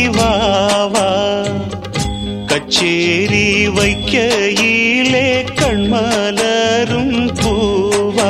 வாவா கச்சேரி வைக்கையிலே கண்மலரும் பூவா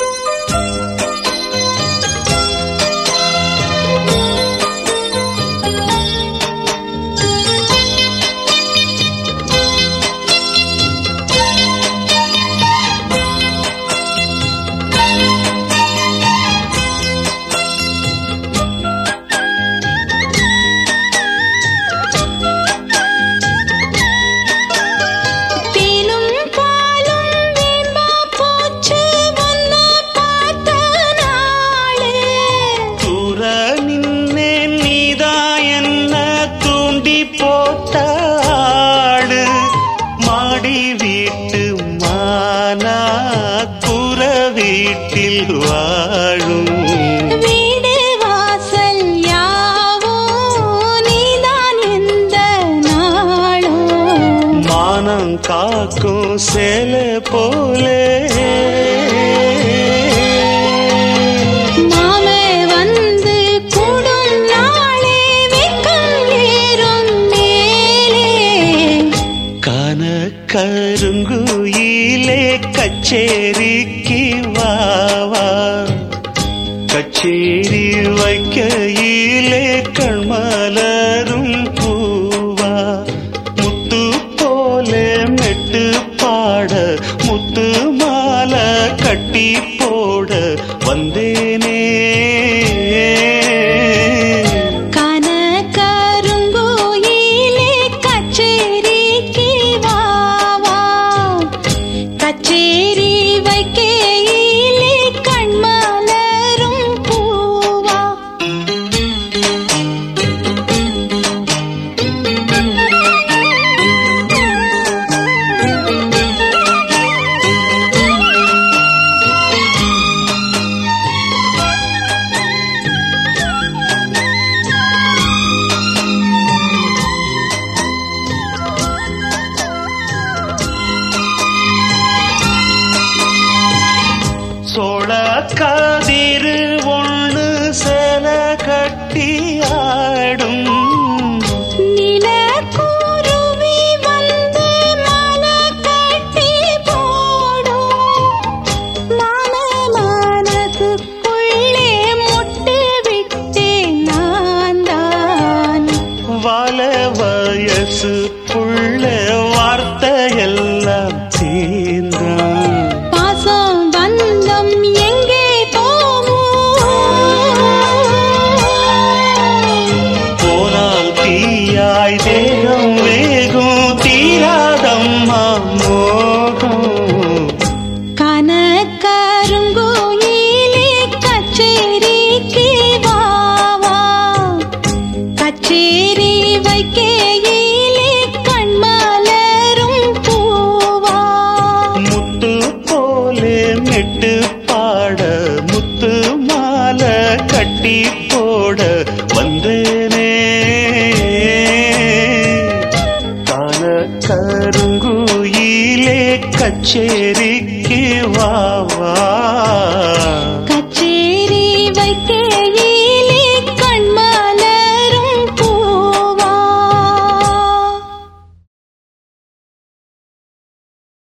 தேனும் பாலும் வேம்பா போச்சு உன்னை பார்த்த நாளு தூர நின்னே நீதா என்ன தூண்டி போட்டாடு மாடி வீட்டு மானா குற வீட்டில் வாழும் வீடு வாசல் யாவோ நீதான் எந்த நாளும் மானம் காக்கும் சேல போலே மாமே வந்து கூடும் நாளே வெக்கம் ஏறும் மேலே கான கருங்குயிலே கச்சேரிக்கு வாவா கச்சேரி வைக்கையிலே கண்மலரும் பூவா முத்து போலே மெட்டு பாட முத்து மாலை கட்டி போட வந்தேனே கன கருங்கோயிலே கச்சேரிக்கு வாவா கச்சேரி வைக்கையிலே கண்மலரும் பூவா சோழ கதிரு ஒண்ணு சேல கட்டி ஆடும் நிலக்குருவி வந்து மாலை கட்டி போடும் மாம மனசுக்குள்ளே முட்டு விட்டேன் நான் தான் வாழ வயசு புள்ள வார்த்தையெல்லாம் தீர்ந்தான் பாசம் பந்தம் எங்கே போகும் போனால் தீயாய் தேகம் வேகும் தீராதம்மா மோகம் கனகருங்கோயிலே கச்சேரிக்கு வாவா கச்சேரி வைக்கையிலே கண்மலரும் பூவா முத்து போலே மெட்டு பாட முத்து மாலை கட்டி போட வந்தேனே கால கருங்குயிலே கச்சேரிக்கு வாவா கச்சேரி வைக்கையிலே